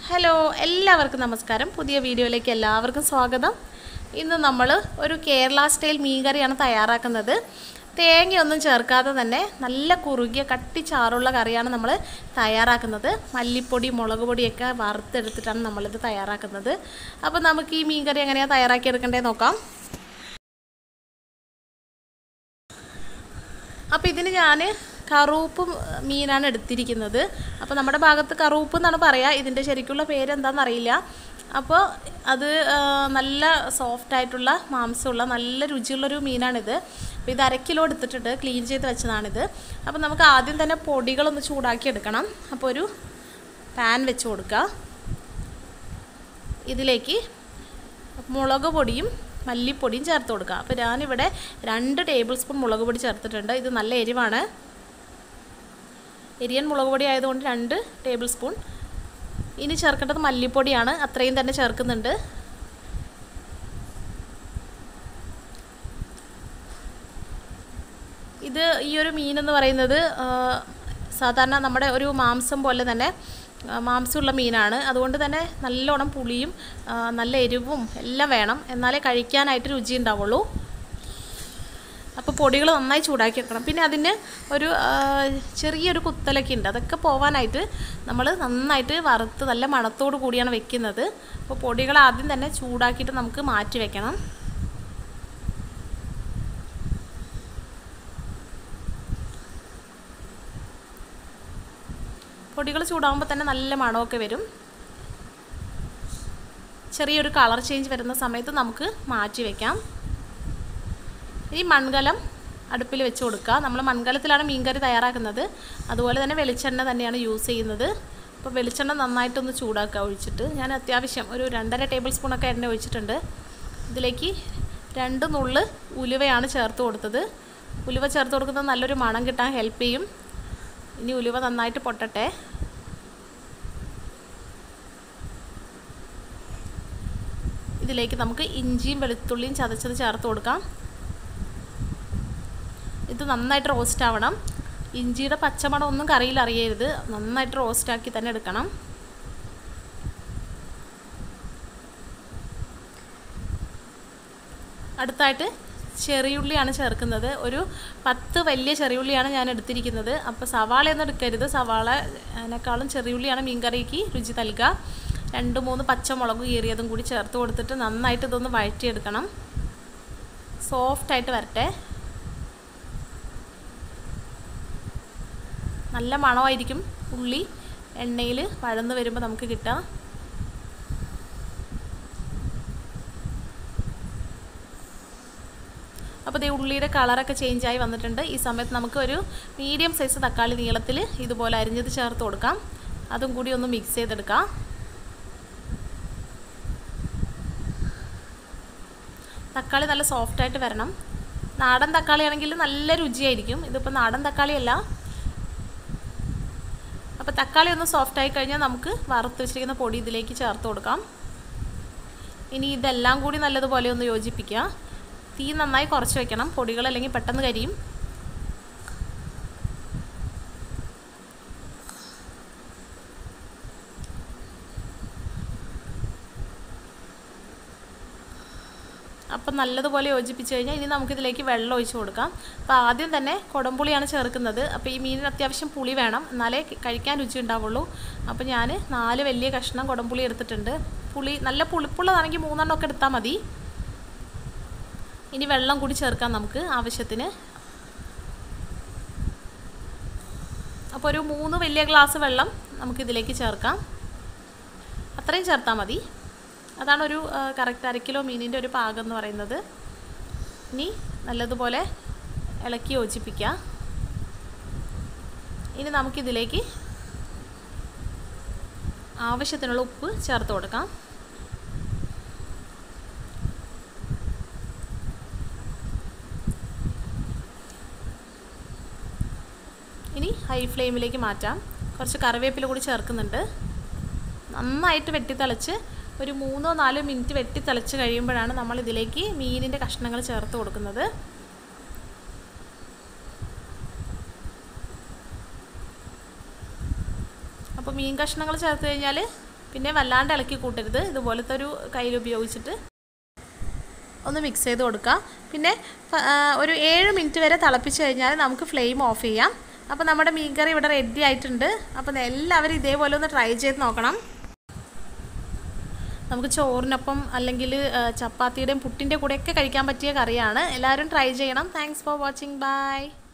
hello എല്ലാവർക്കും നമസ്കാരം പുതിയ വീഡിയോയിലേക്ക് എല്ലാവർക്കും സ്വാഗതം ഇന്ന് നമ്മൾ ഒരു കേരള സ്റ്റൈൽ മീൻകറിയാണ് തയ്യാറാക്കുന്നത് തേങ്ങയൊന്നും ചേർക്കാതെ തന്നെ നല്ല കുറുകിയ കട്ടിച്ചാറുള്ള കറിയാണ് നമ്മൾ തയ്യാറാക്കുന്നത് മല്ലിപ്പൊടി മുളക് പൊടിയൊക്കെ വറുത്തെടുത്തിട്ടാണ് നമ്മളിത് തയ്യാറാക്കുന്നത് അപ്പോൾ നമുക്ക് ഈ മീൻകറി എങ്ങനെയാണ് തയ്യാറാക്കിയെടുക്കേണ്ടത് നോക്കാം അപ്പോൾ ഇതിന് ഞാൻ കറൂപ്പ് മീനാണ് എടുത്തിരിക്കുന്നത് അപ്പോൾ നമ്മുടെ ഭാഗത്ത് കറൂപ്പ് എന്നാണ് പറയുക ഇതിൻ്റെ ശരിക്കുള്ള പേര് എന്താണെന്ന് അറിയില്ല അപ്പോൾ അത് ആ, നല്ല സോഫ്റ്റ് ആയിട്ടുള്ള മാംസമുള്ള നല്ല രുചിയുള്ളൊരു മീനാണിത് അപ്പോൾ ഇത് അര കിലോ എടുത്തിട്ടുണ്ട് ക്ലീൻ ചെയ്ത് വെച്ചതാണിത് അപ്പോൾ നമുക്ക് ആദ്യം തന്നെ പൊടികളൊന്ന് ചൂടാക്കി എടുക്കണം അപ്പോൾ ഒരു പാൻ വെച്ച് കൊടുക്കുക ഇതിലേക്ക് മുളക് പൊടിയും മല്ലിപ്പൊടിയും ചേർത്ത് കൊടുക്കുക അപ്പോൾ ഞാനിവിടെ രണ്ട് ടേബിൾ സ്പൂൺ മുളക് പൊടി ചേർത്തിട്ടുണ്ട് ഇത് നല്ല എരിവാണ് എരിയൻ മുളക് പൊടി ആയതുകൊണ്ട് രണ്ട് ടേബിൾ സ്പൂൺ ഇനി ചേർക്കേണ്ടത് മല്ലിപ്പൊടിയാണ് അത്രയും തന്നെ ചേർക്കുന്നുണ്ട് ഇത് ഈ ഒരു മീൻ എന്ന് പറയുന്നത് ആ, സാധാരണ നമ്മുടെ ഒരു മാംസം പോലെ തന്നെ ആ, മാംസമുള്ള മീനാണ് അതുകൊണ്ട് തന്നെ നല്ലോണം പുളിയും ആ, നല്ല എരിവും എല്ലാം വേണം എന്നാലേ കഴിക്കാനായിട്ട് രുചി ഉണ്ടാവുള്ളൂ അപ്പോൾ പൊടികൾ നന്നായി ചൂടാക്കി വെക്കണം പിന്നെ അതിന് ഒരു ആ, ചെറിയൊരു കുത്തലൊക്കെ ഉണ്ട് അതൊക്കെ പോവാനായിട്ട് നമ്മൾ നന്നായിട്ട് വറുത്ത് നല്ല മണത്തോടു കൂടിയാണ് വെക്കുന്നത് അപ്പോൾ പൊടികൾ ആദ്യം തന്നെ ചൂടാക്കിയിട്ട് നമുക്ക് മാറ്റി വെക്കണം പൊടികൾ ചൂടാകുമ്പോൾ തന്നെ നല്ല മണമൊക്കെ വരും ചെറിയൊരു കളർ ചേഞ്ച് വരുന്ന സമയത്ത് നമുക്ക് മാറ്റി വയ്ക്കാം ഈ മൺകലം അടുപ്പിൽ വെച്ച് കൊടുക്കുക നമ്മൾ മൺകലത്തിലാണ് മീൻകറി തയ്യാറാക്കുന്നത് അതുപോലെ തന്നെ വെളിച്ചെണ്ണ തന്നെയാണ് യൂസ് ചെയ്യുന്നത് അപ്പോൾ വെളിച്ചെണ്ണ നന്നായിട്ടൊന്ന് ചൂടാക്കുക ഒഴിച്ചിട്ട് ഞാൻ അത്യാവശ്യം ഒരു രണ്ടര ടേബിൾ സ്പൂണൊക്കെ എണ്ണ ഒഴിച്ചിട്ടുണ്ട് ഇതിലേക്ക് രണ്ട് നുള്ള് ഉലുവയാണ് ചേർത്ത് കൊടുത്തത് ഉലുവ ചേർത്ത് കൊടുക്കുന്നത് നല്ലൊരു മണം കിട്ടാൻ ഹെൽപ്പ് ചെയ്യും ഇനി ഉലുവ നന്നായിട്ട് പൊട്ടട്ടെ ഇതിലേക്ക് നമുക്ക് ഇഞ്ചിയും വെളുത്തുള്ളിയും ചതച്ചത് ചേർത്ത് കൊടുക്കാം ഇത് നന്നായിട്ട് റോസ്റ്റ് ആവണം ഇഞ്ചിയുടെ പച്ചമണം ഒന്നും കറിയിൽ അറിയരുത് നന്നായിട്ട് റോസ്റ്റ് ആക്കി തന്നെ എടുക്കണം അടുത്തായിട്ട് ചെറിയുള്ളിയാണ് ചേർക്കുന്നത് ഒരു പത്ത് വലിയ ചെറിയുള്ളിയാണ് ഞാൻ എടുത്തിരിക്കുന്നത് അപ്പോൾ സവാളയൊന്നും എടുക്കരുത് സവാള അതിനേക്കാളും ചെറിയുള്ളിയാണ് മീൻകറിക്ക് രുചി നൽകുക രണ്ട് മൂന്ന് പച്ചമുളക് കീറിയതും കൂടി ചേർത്ത് കൊടുത്തിട്ട് നന്നായിട്ട് ഇതൊന്ന് വഴറ്റിയെടുക്കണം സോഫ്റ്റായിട്ട് വരട്ടെ നല്ല മണമായിരിക്കും ഉള്ളി എണ്ണയിൽ വഴന്ന് വരുമ്പോൾ നമുക്ക് കിട്ടുക അപ്പോൾ ദേ ഉള്ളിയുടെ കളറൊക്കെ ചേഞ്ച് ആയി വന്നിട്ടുണ്ട് ഈ സമയത്ത് നമുക്ക് ഒരു മീഡിയം സൈസ് തക്കാളി നീളത്തിൽ ഇതുപോലെ അരിഞ്ഞത് ചേർത്ത് കൊടുക്കാം അതും കൂടി ഒന്ന് മിക്സ് ചെയ്തെടുക്കാം തക്കാളി നല്ല സോഫ്റ്റായിട്ട് വരണം നാടൻ തക്കാളി ആണെങ്കിൽ നല്ല രുചിയായിരിക്കും ഇതിപ്പോൾ നാടൻ തക്കാളിയല്ല അപ്പോൾ തക്കാളി ഒന്ന് സോഫ്റ്റ് ആയി കഴിഞ്ഞാൽ നമുക്ക് വറുത്ത് വെച്ചിരിക്കുന്ന പൊടി ഇതിലേക്ക് ചേർത്ത് കൊടുക്കാം ഇനി ഇതെല്ലാം കൂടി നല്ലതുപോലെ ഒന്ന് യോജിപ്പിക്കുക തീ നന്നായി കുറച്ച് വെക്കണം പൊടികൾ അല്ലെങ്കിൽ പെട്ടെന്ന് കരിയും അപ്പം നല്ലതുപോലെ യോജിപ്പിച്ച് കഴിഞ്ഞാൽ ഇനി നമുക്കിതിലേക്ക് വെള്ളം ഒഴിച്ച് കൊടുക്കാം അപ്പോൾ ആദ്യം തന്നെ കുടംപുളിയാണ് ചേർക്കുന്നത് അപ്പോൾ ഈ മീനിന് അത്യാവശ്യം പുളി വേണം എന്നാലേ കഴിക്കാൻ രുചി ഉണ്ടാവുള്ളൂ അപ്പോൾ ഞാൻ നാല് വലിയ കഷ്ണം കുടംപുളി എടുത്തിട്ടുണ്ട് പുളി നല്ല പുളിപ്പുള്ളതാണെങ്കിൽ മൂന്നെണ്ണം ഒക്കെ എടുത്താൽ മതി ഇനി വെള്ളം കൂടി ചേർക്കാം നമുക്ക് ആവശ്യത്തിന് അപ്പോൾ ഒരു മൂന്ന് വലിയ ഗ്ലാസ് വെള്ളം നമുക്കിതിലേക്ക് ചേർക്കാം അത്രയും ചേർത്താൽ മതി അതാണ് ഒരു കറക്റ്റ് അര കിലോ മീനിൻ്റെ ഒരു പാകം എന്ന് പറയുന്നത് ഇനി നല്ലതുപോലെ ഇളക്കി യോജിപ്പിക്കുക ഇനി നമുക്കിതിലേക്ക് ആവശ്യത്തിനുള്ള ഉപ്പ് ചേർത്ത് കൊടുക്കാം ഇനി ഹൈ ഫ്ലെയിമിലേക്ക് മാറ്റാം കുറച്ച് കറിവേപ്പില കൂടി ചേർക്കുന്നുണ്ട് നന്നായിട്ട് വെട്ടിത്തിളച്ച് ഒരു മൂന്നോ നാലോ മിനിറ്റ് വെട്ടിത്തിളച്ച് കഴിയുമ്പോഴാണ് നമ്മൾ ഇതിലേക്ക് മീനിൻ്റെ കഷ്ണങ്ങൾ ചേർത്ത് കൊടുക്കുന്നത് അപ്പോൾ മീൻ കഷ്ണങ്ങൾ ചേർത്ത് കഴിഞ്ഞാൽ പിന്നെ വല്ലാണ്ട് ഇളക്കി കൂട്ടരുത് ഇതുപോലത്തെ ഒരു കയ്യിൽ ഉപയോഗിച്ചിട്ട് ഒന്ന് മിക്സ് ചെയ്ത് കൊടുക്കുക പിന്നെ ഫ- ആ, ഒരു ഏഴ് മിനിറ്റ് വരെ തിളപ്പിച്ച് കഴിഞ്ഞാൽ നമുക്ക് ഫ്ലെയിം ഓഫ് ചെയ്യാം അപ്പോൾ നമ്മുടെ മീൻ കറി ഇവിടെ റെഡി ആയിട്ടുണ്ട് അപ്പോൾ എല്ലാവരും ഇതേപോലെ ഒന്ന് ട്രൈ ചെയ്ത് നോക്കണം നമുക്ക് ചോറിനൊപ്പം അല്ലെങ്കിൽ ചപ്പാത്തിയുടെയും പുട്ടിൻ്റെ കൂടെയൊക്കെ കഴിക്കാൻ പറ്റിയ കറിയാണ് എല്ലാവരും ട്രൈ ചെയ്യണം താങ്ക്സ് ഫോർ വാച്ചിങ് ബൈ